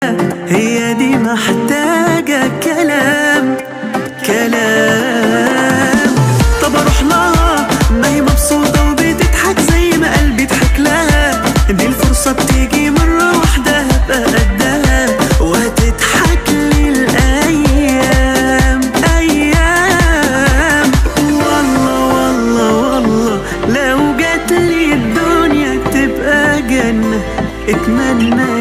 هي دي محتاجة كلام كلام طب اروح لها ما هي مبسوطة وبتضحك زي ما قلبي ضحك لها دي الفرصة بتيجي مرة واحدة هبقى قدها وهتضحك لي الأيام أيام والله والله والله لو جات لي الدنيا تبقى جنة اتمنى